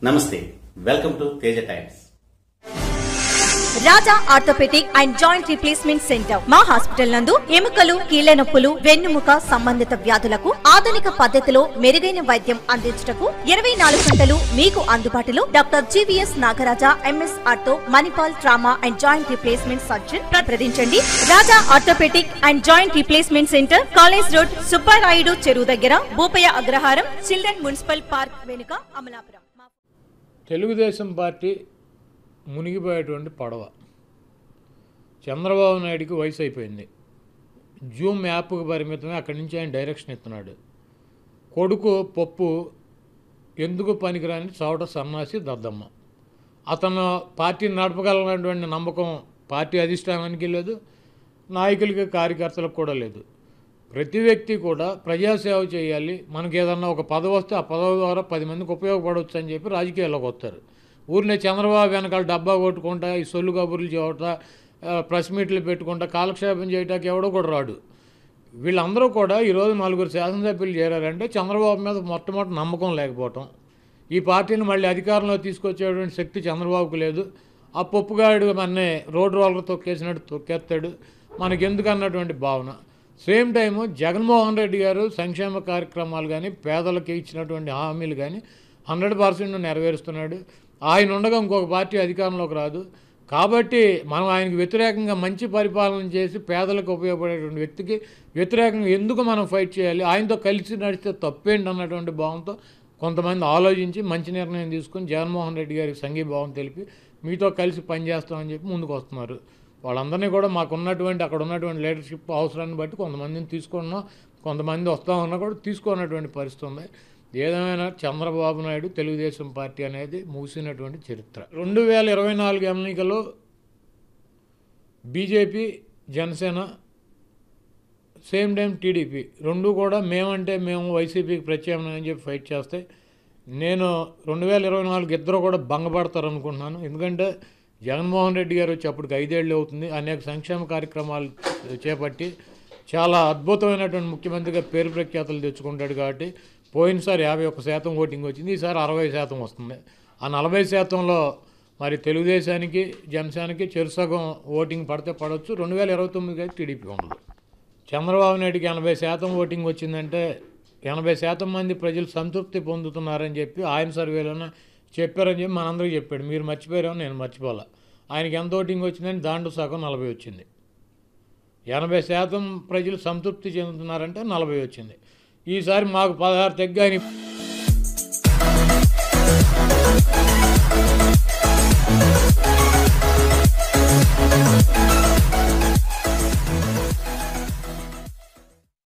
నమస్తే welcome to Teja times Raja orthopaedic and joint replacement centre మా hospital నందు ఎముకలు కీళ్ల నొప్పులు వెన్నుముక సంబంధిత వ్యాధులకు ఆధునిక పద్ధతిలో మెరుగైన వైద్యం అందించుటకు ఇరవై నాలుగు గంటలు మీకు అందుబాటులో doctor GVS Nagaraja MS ortho Manipal trauma and joint replacement surgeon ప్రతించండి Raja orthopaedic and joint replacement centre college road Subbarayudu చెరువు దగ్గర Bhupaya Agraharam children municipal park వెనుక అమలాపురం మా- తెలుగుదేశం పార్టీ మునిగిపోయేటువంటి పడవ చంద్రబాబు నాయుడికి వయసు అయిపోయింది జూమ్ యాప్కి పరిమితమే అక్కడి నుంచి ఆయన డైరెక్షన్ ఇస్తున్నాడు కొడుకు పప్పు ఎందుకు పనికిరాని చవట సన్నాసి దద్దమ్మ అతను పార్టీని నడపగలనటువంటి నమ్మకం పార్టీ అధిష్టానానికి లేదు నాయకులకి కార్యకర్తలకు కూడా లేదు ప్రతి వ్యక్తి కూడా ప్రజాసేవ చేయాలి మనకి ఏదన్నా ఒక పదవి వస్తే ఆ పదవి ద్వారా పది మందికి ఉపయోగపడవచ్చు అని చెప్పి రాజకీయాల్లోకి వస్తారు ఊరినే చంద్రబాబు వెనకాల డబ్బా కొట్టుకుంటా ఈ సొల్లు కబుర్లు చేయటా ఆ, ప్రెస్ మీట్లు పెట్టుకుంటా కాలక్షేపం చేయటానికి ఎవడో కూడా రాడు వీళ్ళందరూ కూడా ఈరోజు నలుగురు శాసనసభ్యులు చేరారంటే చంద్రబాబు మీద మొట్టమొదటి నమ్మకం లేకపోవటం ఈ పార్టీని మళ్ళీ అధికారంలో తీసుకొచ్చేటువంటి శక్తి చంద్రబాబుకు లేదు ఆ పప్పుగాడు మన్నే రోడ్డు రోలర్ తొక్కేసినట్టు తొక్కేస్తాడు మనకెందుకు అన్నటువంటి భావన సేమ్ టైము జగన్మోహన్ రెడ్డి గారు సంక్షేమ కార్యక్రమాలు కానీ పేదలకు ఇచ్చినటువంటి హామీలు కానీ హండ్రెడ్ పర్సెంట్ నెరవేరుస్తున్నాడు ఆయన ఉండగా ఇంకొక పార్టీ అధికారంలోకి రాదు కాబట్టి మనం ఆయనకి వ్యతిరేకంగా మంచి పరిపాలన చేసి పేదలకు ఉపయోగపడేటువంటి వ్యక్తికి వ్యతిరేకంగా ఎందుకు మనం ఫైట్ చేయాలి ఆయనతో కలిసి నడిస్తే తప్పేంటి అన్నటువంటి భావంతో కొంతమంది ఆలోచించి మంచి నిర్ణయం తీసుకొని జగన్మోహన్ రెడ్డి గారికి సంఘీభావం తెలిపి మీతో కలిసి పనిచేస్తామని చెప్పి ముందుకు వస్తున్నారు వాళ్ళందరినీ కూడా మాకు ఉన్నటువంటి అక్కడ ఉన్నటువంటి లీడర్షిప్ అవసరాన్ని బట్టి కొంతమందిని తీసుకున్నాం కొంతమంది వస్తామన్నా కూడా తీసుకున్నటువంటి పరిస్థితి ఉంది ఏదేమైనా చంద్రబాబు నాయుడు తెలుగుదేశం పార్టీ అనేది మూసినటువంటి చరిత్ర రెండు వేల ఇరవై నాలుగు ఎన్నికల్లో BJP Janasena same time TDP రెండు కూడా మేమంటే మేము వైసీపీకి ప్రత్యామ్నాయం అని చెప్పి ఫైట్ చేస్తే నేను రెండు వేల ఇరవై నాలుగు ఇద్దరు కూడా భంగపడతారు అనుకుంటున్నాను ఎందుకంటే జగన్మోహన్ రెడ్డి గారు వచ్చి అప్పటికి ఐదేళ్ళు అవుతుంది అనేక సంక్షేమ కార్యక్రమాలు చేపట్టి చాలా అద్భుతమైనటువంటి ముఖ్యమంత్రిగా పేరు ప్రఖ్యాతలు తెచ్చుకుంటాడు కాబట్టి పోయినసారి యాభై ఒక్క శాతం ఓటింగ్ వచ్చింది ఈసారి అరవై శాతం వస్తుంది ఆ నలభై శాతంలో మరి తెలుగుదేశానికి జనసేనకి చెరుసగం ఓటింగ్ పడితే పడవచ్చు రెండు వేల ఇరవై తొమ్మిదికి అయితే టీడీపీ ఉండదు చంద్రబాబు నాయుడికి ఎనభై శాతం ఓటింగ్ వచ్చిందంటే ఎనభై శాతం మంది ప్రజలు సంతృప్తి పొందుతున్నారని చెప్పి ఆయన సర్వేలోనే చెప్పారని చెప్పి మనందరికీ చెప్పాడు మీరు మర్చిపోయారో నేను మర్చిపోలే ఆయనకి ఎంత ఓటింగ్ వచ్చిందని దాంట్లో సగం నలభై వచ్చింది ఎనభై శాతం ప్రజలు సంతృప్తి చెందుతున్నారంటే నలభై వచ్చింది ఈసారి మాకు పదహారు తగ్గి ఆయన